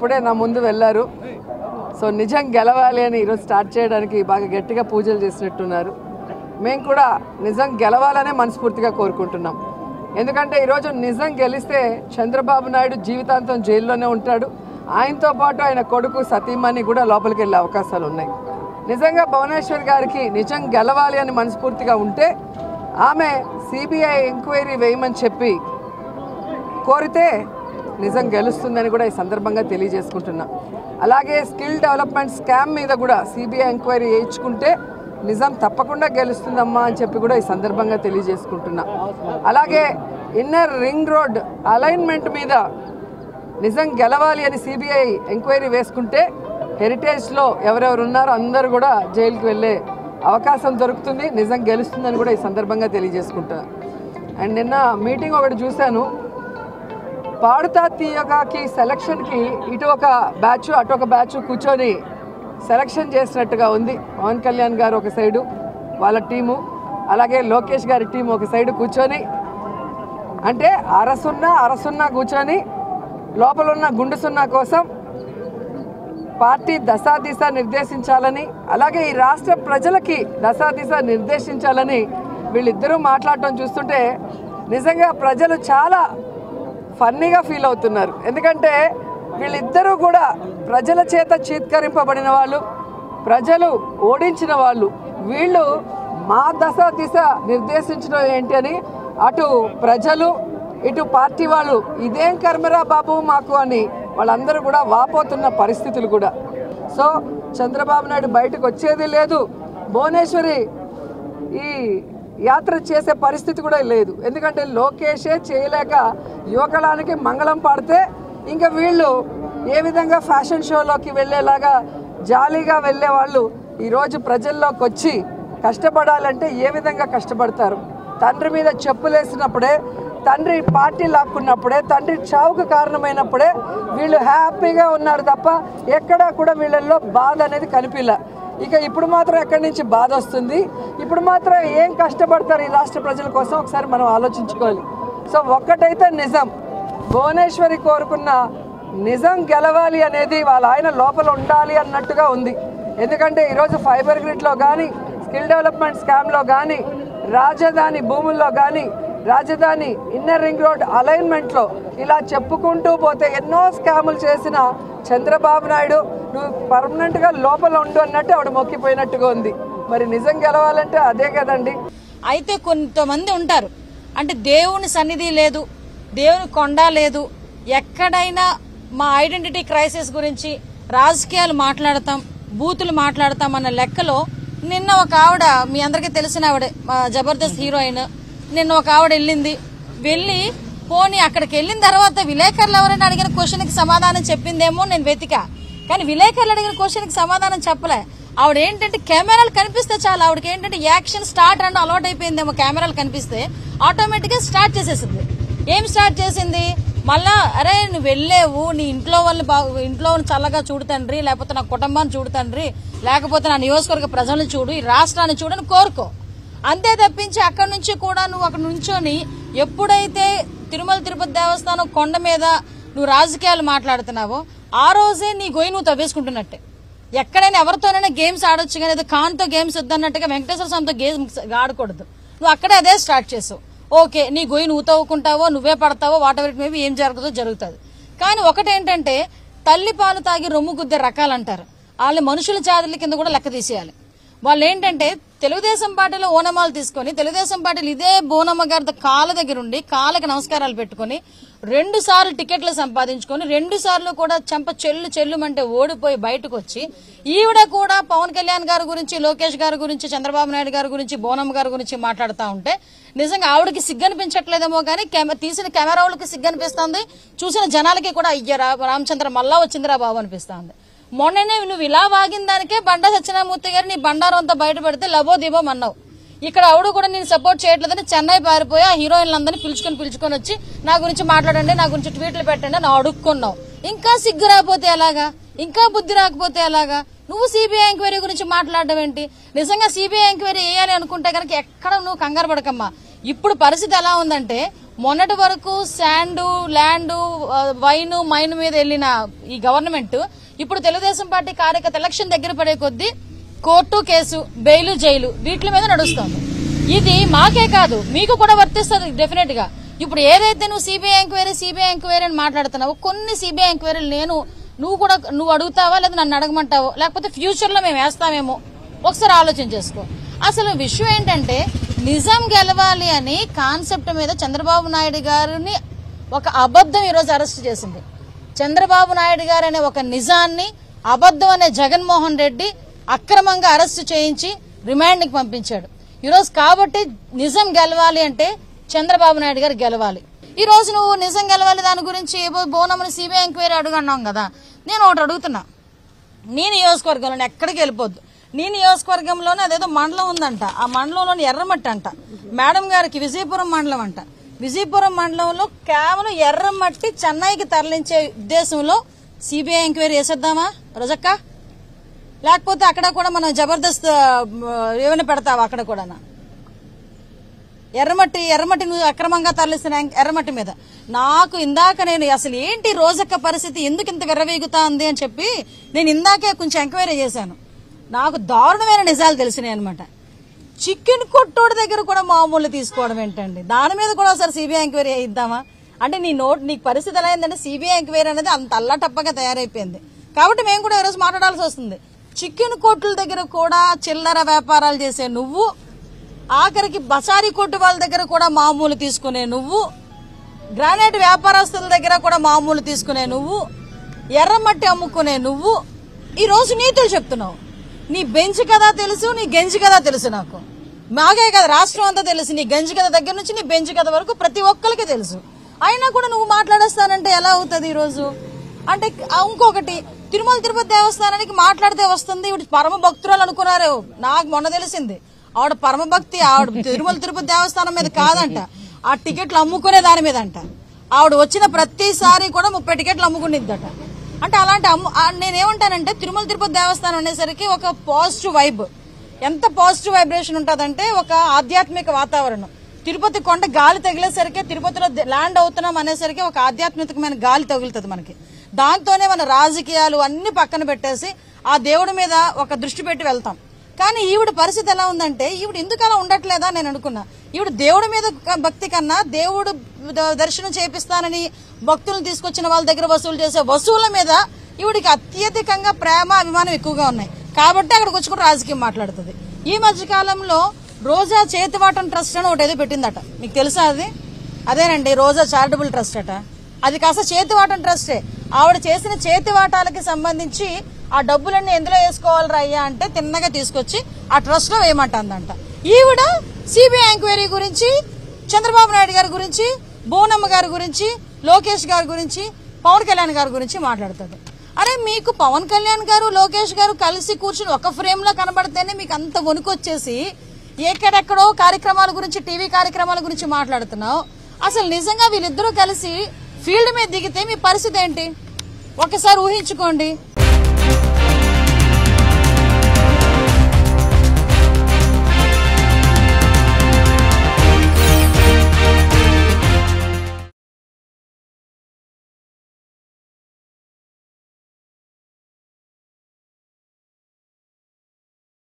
ఇప్పుడే నా ముందు వెళ్ళారు సో నిజం గెలవాలి అని ఈరోజు స్టార్ట్ చేయడానికి బాగా గట్టిగా పూజలు చేసినట్టున్నారు మేము కూడా నిజం గెలవాలనే మనస్ఫూర్తిగా కోరుకుంటున్నాం ఎందుకంటే ఈరోజు నిజం గెలిస్తే చంద్రబాబు నాయుడు జీవితాంతం జైల్లోనే ఉంటాడు ఆయనతో పాటు ఆయన కొడుకు సతీమణి కూడా లోపలికి వెళ్ళే అవకాశాలు ఉన్నాయి నిజంగా భువనేశ్వర్ గారికి నిజం గెలవాలి అని మనస్ఫూర్తిగా ఉంటే ఆమె సిబిఐ ఎంక్వైరీ వేయమని చెప్పి కోరితే నిజం గెలుస్తుందని కూడా ఈ సందర్భంగా తెలియజేసుకుంటున్నా అలాగే స్కిల్ డెవలప్మెంట్ స్కామ్ మీద కూడా సిబిఐ ఎంక్వైరీ వేయించుకుంటే నిజం తప్పకుండా గెలుస్తుందమ్మా అని చెప్పి కూడా ఈ సందర్భంగా తెలియజేసుకుంటున్నా అలాగే ఇన్నర్ రింగ్ రోడ్ అలైన్మెంట్ మీద నిజం గెలవాలి అని సిబిఐ ఎంక్వైరీ వేసుకుంటే హెరిటేజ్లో ఎవరెవరు ఉన్నారో అందరూ కూడా జైలుకి వెళ్ళే అవకాశం దొరుకుతుంది నిజం గెలుస్తుందని కూడా ఈ సందర్భంగా తెలియజేసుకుంటా అండ్ నిన్న మీటింగ్ ఒకటి చూశాను పాడుతా తీయగాకి సెలక్షన్కి ఇటు ఒక బ్యాచ్ అటు ఒక బ్యాచ్ కూర్చొని సెలక్షన్ చేసినట్టుగా ఉంది పవన్ కళ్యాణ్ గారు ఒక సైడు వాళ్ళ టీము అలాగే లోకేష్ గారి టీం ఒక సైడు కూర్చొని అంటే అరసున్నా అరసున్నా కూర్చొని లోపల ఉన్న గుండు సున్నా కోసం పార్టీ దశాదిశ నిర్దేశించాలని అలాగే ఈ రాష్ట్ర ప్రజలకి దశాదిశ నిర్దేశించాలని వీళ్ళిద్దరూ మాట్లాడటం చూస్తుంటే నిజంగా ప్రజలు చాలా ఫన్నీగా ఫీల్ అవుతున్నారు ఎందుకంటే వీళ్ళిద్దరూ కూడా ప్రజల చేత చీత్కరింపబడిన వాళ్ళు ప్రజలు ఓడించిన వాళ్ళు వీళ్ళు మా దశ దిశ నిర్దేశించడం ఏంటి అని అటు ప్రజలు ఇటు పార్టీ వాళ్ళు ఇదేం కర్మరా బాబు మాకు అని వాళ్ళందరూ కూడా వాపోతున్న పరిస్థితులు కూడా సో చంద్రబాబు నాయుడు బయటకు వచ్చేది లేదు భువనేశ్వరి ఈ యాత్ర చేసే పరిస్థితి కూడా లేదు ఎందుకంటే లోకేషే చేయలేక యువకళానికి మంగళం పాడితే ఇంకా వీళ్ళు ఏ విధంగా ఫ్యాషన్ షోలోకి వెళ్ళేలాగా జాలీగా వెళ్ళే వాళ్ళు ఈరోజు ప్రజల్లోకి వచ్చి కష్టపడాలంటే ఏ విధంగా కష్టపడతారు తండ్రి మీద చెప్పులేసినప్పుడే తండ్రి పార్టీ లాక్కున్నప్పుడే తండ్రి చావుకు కారణమైనప్పుడే వీళ్ళు హ్యాపీగా ఉన్నారు తప్ప ఎక్కడా కూడా వీళ్ళల్లో బాధ అనేది కనిపిల్ల ఇక ఇప్పుడు మాత్రం ఎక్కడి నుంచి బాధ వస్తుంది ఇప్పుడు మాత్రం ఏం కష్టపడతారు ఈ రాష్ట్ర ప్రజల కోసం ఒకసారి మనం ఆలోచించుకోవాలి సో ఒక్కటైతే నిజం భువనేశ్వరి కోరుకున్న నిజం గెలవాలి అనేది వాళ్ళ ఆయన లోపల ఉండాలి అన్నట్టుగా ఉంది ఎందుకంటే ఈరోజు ఫైబర్ గ్రిడ్లో కానీ స్కిల్ డెవలప్మెంట్ స్కామ్లో కానీ రాజధాని భూముల్లో కానీ రాజధాని ఇన్నర్ రింగ్ రోడ్ అలైన్మెంట్లో ఇలా చెప్పుకుంటూ పోతే ఎన్నో స్కాములు చేసిన చంద్రబాబు నాయుడు నువ్వు పర్మనెంట్గా లోపల ఉండు అన్నట్టు ఆవిడ మొక్కిపోయినట్టుగా ఉంది మరి నిజం గెలవాలంటే అదే కదండి అయితే కొంతమంది ఉంటారు అంటే దేవుని సన్నిధి లేదు దేవుని కొండ లేదు ఎక్కడైనా మా ఐడెంటిటీ క్రైసిస్ గురించి రాజకీయాలు మాట్లాడతాం బూతులు మాట్లాడతాం అన్న లెక్కలో నిన్న ఒక ఆవిడ మీ అందరికీ తెలిసిన ఆవిడ మా జబర్దస్త్ హీరోయిన్ నిన్న ఒక ఆవిడ వెళ్ళింది వెళ్ళి పోనీ అక్కడికి వెళ్ళిన తర్వాత విలేకరులు ఎవరైనా అడిగిన క్వశ్చన్కి సమాధానం చెప్పిందేమో నేను వెతికా కానీ విలేకరులు అడిగిన క్వశ్చన్కి సమాధానం చెప్పలే ఆవిడ ఏంటంటే కెమెరాలు కనిపిస్తే చాలు ఆవిడకి ఏంటంటే యాక్షన్ స్టార్ట్ అంటే అలవాట్ అయిపోయిందేమో కెమెరాలు కనిపిస్తే ఆటోమేటిక్ గా స్టార్ట్ చేసేసింది ఏం స్టార్ట్ చేసింది మళ్ళా అరే నువ్వు వెళ్ళేవు నీ ఇంట్లో వాళ్ళు బాగు ఇంట్లో వాళ్ళని చల్లగా చూడు తండ్రి లేకపోతే నా కుటుంబాన్ని చూడు తండ్రి లేకపోతే నా నియోజకవర్గ ప్రజలను చూడు ఈ రాష్ట్రాన్ని చూడని కోరుకో అంతే తప్పించి అక్కడి నుంచి కూడా నువ్వు అక్కడ నుంచొని ఎప్పుడైతే తిరుమల తిరుపతి దేవస్థానం కొండ మీద నువ్వు రాజకీయాలు మాట్లాడుతున్నావో ఆ రోజే నీ గొయ్యి నువ్వు తవ్వేసుకుంటున్నట్టే ఎక్కడైనా ఎవరితోనైనా గేమ్స్ ఆడొచ్చు కానీ ఏదో ఖాన్తో గేమ్స్ వద్దన్నట్టుగా వెంకటేశ్వర స్వామితో గేమ్స్ ఆడకూడదు నువ్వు అక్కడే అదే స్టార్ట్ చేసావు ఓకే నీ గొయ్యి నువ్వు తవ్వుకుంటావో నువ్వే పడతావో వాట్ ఎవరి మేబీ ఏం జరుగుతుందో జరుగుతుంది కానీ ఒకటేంటంటే తల్లి పాలు తాగి రొమ్ము గుద్దే రకాలంటారు వాళ్ళని మనుషుల జాతుల కింద కూడా లెక్క తీసేయాలి వాళ్ళు ఏంటంటే తెలుగుదేశం పార్టీలో ఓనమాలు తీసుకొని తెలుగుదేశం పార్టీలు ఇదే బోనమ్మ గారి కాళ్ళ దగ్గర ఉండి కాళ్ళకి నమస్కారాలు పెట్టుకొని రెండు సార్లు టికెట్లు సంపాదించుకొని రెండు సార్లు కూడా చెంప చెల్లు చెల్లుమంటే ఓడిపోయి బయటకు వచ్చి ఈవిడ కూడా పవన్ కళ్యాణ్ గారి గురించి లోకేష్ గారి గురించి చంద్రబాబు నాయుడు గారి గురించి బోనమ్మ గారి గురించి మాట్లాడుతూ ఉంటే నిజంగా ఆవిడకి సిగ్గనిపించట్లేదేమో కానీ కెమె- తీసిన కెమెరా వాళ్ళకి సిగ్గనిపిస్తుంది చూసిన జనాలకి కూడా అయ్యరా రామచంద్ర మళ్ళా వచ్చిందిరా బాబు అనిపిస్తుంది మొన్ననే నువ్వు ఇలా వాగిన దానికే బండా సత్యనామూర్తి గారు నీ బండారం అంతా బయట పెడితే లబో దిబోం అన్నావు ఇక్కడ ఆవిడ కూడా నేను సపోర్ట్ చేయట్లేదని చెన్నై పారిపోయి ఆ హీరోయిన్లందరినీ పిలుచుకొని పిలుచుకొని వచ్చి నా గురించి మాట్లాడండి నా గురించి ట్వీట్లు పెట్టండి అని అడుక్కున్నావు ఇంకా సిగ్గు రాకపోతే ఎలాగా ఇంకా బుద్ధి రాకపోతే ఎలాగా నువ్వు సిబిఐ ఎంక్వైరీ గురించి మాట్లాడడం ఏంటి నిజంగా సిబిఐ ఎంక్వైరీ వేయాలి అనుకుంటే కనుక ఎక్కడ నువ్వు కంగారు పడకమ్మా ఇప్పుడు పరిస్థితి ఎలా ఉందంటే మొన్నటి వరకు శాండ్ ల్యాండ్ వైన్ మైన్ మీద వెళ్ళిన ఈ గవర్నమెంట్ ఇప్పుడు తెలుగుదేశం పార్టీ కార్యకర్త ఎలక్షన్ దగ్గర పడే కొద్దీ కోర్టు కేసు బెయిలు జైలు వీటి మీద నడుస్తోంది ఇది మాకే కాదు మీకు కూడా వర్తిస్తుంది డెఫినెట్ గా ఇప్పుడు ఏదైతే నువ్వు సిబిఐ ఎంక్వైరీ సిబిఐ ఎంక్వైరీ అని మాట్లాడుతున్నావో కొన్ని సిబిఐ ఎంక్వైరీలు నేను నువ్వు కూడా నువ్వు అడుగుతావా లేదా నన్ను అడగమంటావో లేకపోతే ఫ్యూచర్ లో మేము వేస్తామేమో ఒకసారి ఆలోచన చేసుకో అసలు విషయం ఏంటంటే నిజం గెలవాలి అని కాన్సెప్ట్ మీద చంద్రబాబు నాయుడు గారిని ఒక అబద్ధం ఈరోజు అరెస్ట్ చేసింది చంద్రబాబు నాయుడు గారు అనే ఒక నిజాన్ని అబద్ధం అనే జగన్మోహన్ రెడ్డి అక్రమంగా అరెస్టు చేయించి రిమాండ్కి పంపించాడు ఈరోజు కాబట్టి నిజం గెలవాలి అంటే చంద్రబాబు నాయుడు గారు గెలవాలి ఈ రోజు నువ్వు నిజం గెలవాలి దాని గురించి ఏవో బోనమని సిబిఐ ఎంక్వైరీ అడుగన్నాం కదా నేను ఒకటి అడుగుతున్నా నీ నియోజకవర్గంలో ఎక్కడికి వెళ్ళిపోద్దు నీ నియోజకవర్గంలోనే అదేదో మండలం ఉందంట ఆ మండలంలోని ఎర్రమట్టి అంట మేడం గారికి విజయపురం మండలం అంట విజయపురం మండలంలో కేవలం ఎర్రమట్టి చెన్నైకి తరలించే ఉద్దేశంలో సిబిఐ ఎంక్వైరీ చేసేద్దామా రజక్క లేకపోతే అక్కడ కూడా మనం జబర్దస్త్ ఆ, ఏమైనా పెడతావా అక్కడ కూడా ఎర్రమట్టి ఎర్రమట్టి నువ్వు అక్రమంగా తరలిస్తున్న ఎర్రమట్టి మీద నాకు ఇందాక నేను అసలు ఏంటి రోజక్క పరిస్థితి ఎందుకు ఇంత విర్రవీగుతా ఉంది అని చెప్పి నేను ఇందాకే కొంచెం ఎంక్వైరీ చేశాను నాకు దారుణమైన నిజాలు తెలిసినాయి అనమాట చికెన్ కొట్టోడి దగ్గర కూడా మామూలు తీసుకోవడం ఏంటండి దాని మీద కూడా ఒకసారి సిబిఐ ఎంక్వైరీ ఇద్దామా అంటే నీ నోట్ నీకు పరిస్థితి ఎలా అయిందంటే సిబిఐ ఎంక్వైరీ అనేది అంత అల్లాటప్పగా తయారైపోయింది కాబట్టి మేము కూడా ఈరోజు మాట్లాడాల్సి వస్తుంది చికెన్ కొట్టుల దగ్గర కూడా చిల్లర వ్యాపారాలు చేసే నువ్వు ఆఖరికి బసారీ కొట్టు వాళ్ళ దగ్గర కూడా మామూలు తీసుకునే నువ్వు గ్రానైట్ వ్యాపారస్తుల దగ్గర కూడా మామూలు తీసుకునే నువ్వు ఎర్రమట్టి అమ్ముకునే నువ్వు ఈ రోజు నీతులు చెప్తున్నావు నీ బెంచ్ కదా తెలుసు నీ గెంజి కదా తెలుసు నాకు మాగే కదా రాష్ట్రం అంతా తెలుసు నీ గంజి కథ దగ్గర నుంచి నీ బెంచ్ కథ వరకు ప్రతి ఒక్కరికి తెలుసు అయినా కూడా నువ్వు మాట్లాడేస్తానంటే ఎలా అవుతుంది ఈ రోజు అంటే ఆ ఇంకొకటి తిరుమల తిరుపతి దేవస్థానానికి మాట్లాడితే వస్తుంది ఇవి పరమ భక్తురాలు అనుకున్నారు నాకు మొన్న తెలిసింది ఆవిడ పరమ భక్తి ఆవిడ తిరుమల తిరుపతి దేవస్థానం మీద కాదంట ఆ టికెట్లు అమ్ముకునే దాని మీద అంట ఆవిడ వచ్చిన ప్రతిసారి కూడా ముప్పై టికెట్లు అమ్ముకునిద్దట అంటే అలాంటి అమ్ము ఆ నేనేమంటానంటే తిరుమల తిరుపతి దేవస్థానం అనేసరికి ఒక పాజిటివ్ వైబ్ ఎంత పాజిటివ్ వైబ్రేషన్ ఉంటుందంటే ఒక ఆధ్యాత్మిక వాతావరణం తిరుపతి కొండ గాలి తగిలేసరికి తిరుపతిలో ద- ల్యాండ్ అవుతున్నాం అనేసరికి ఒక ఆధ్యాత్మికమైన గాలి తగులుతుంది మనకి దాంతోనే మన రాజకీయాలు అన్ని పక్కన పెట్టేసి ఆ దేవుడి మీద ఒక దృష్టి పెట్టి వెళ్తాం కానీ ఈవిడ పరిస్థితి ఎలా ఉందంటే ఈవిడ ఎందుకు అలా ఉండట్లేదా నేను అనుకున్నా ఈవిడ దేవుడి మీద క- భక్తి కన్నా దేవుడు ద- దర్శనం చేపిస్తానని భక్తులను తీసుకొచ్చిన వాళ్ళ దగ్గర వసూలు చేసే వసూళ్ల మీద ఈవిడికి అత్యధికంగా ప్రేమ అభిమానం ఎక్కువగా ఉన్నాయి కాబట్టి అక్కడికి వచ్చి కూడా రాజకీయం మాట్లాడుతుంది ఈ మధ్య కాలంలో రోజా చేతివాటం ట్రస్ట్ అని ఒకటి ఏదో పెట్టిందట మీకు తెలుసా అది అదేనండి రోజా చారిటబుల్ ట్రస్ట్ అట అది కాస్త చేతివాటం ట్రస్టే ఆవిడ చేసిన చేతివాటాలకి సంబంధించి ఆ డబ్బులన్నీ ఎందులో వేసుకోవాలి అయ్యా అంటే తిన్నగా తీసుకొచ్చి ఆ ట్రస్ట్ లో వేయమంటుందంట ఈవిడ సిబిఐ ఎంక్వైరీ గురించి చంద్రబాబు నాయుడు గారి గురించి బోనమ్మ గారి గురించి లోకేష్ గారి గురించి పవన్ కళ్యాణ్ గారి గురించి మాట్లాడుతుంది అరే మీకు పవన్ కళ్యాణ్ గారు లోకేష్ గారు కలిసి కూర్చుని ఒక ఫ్రేమ్ లో కనబడితేనే మీకు అంత వణుకొచ్చేసి ఎక్కడెక్కడో కార్యక్రమాల గురించి టీవీ కార్యక్రమాల గురించి మాట్లాడుతున్నావు అసలు నిజంగా వీళ్ళిద్దరూ కలిసి ఫీల్డ్ మీద దిగితే మీ పరిస్థితి ఏంటి ఒకసారి ఊహించుకోండి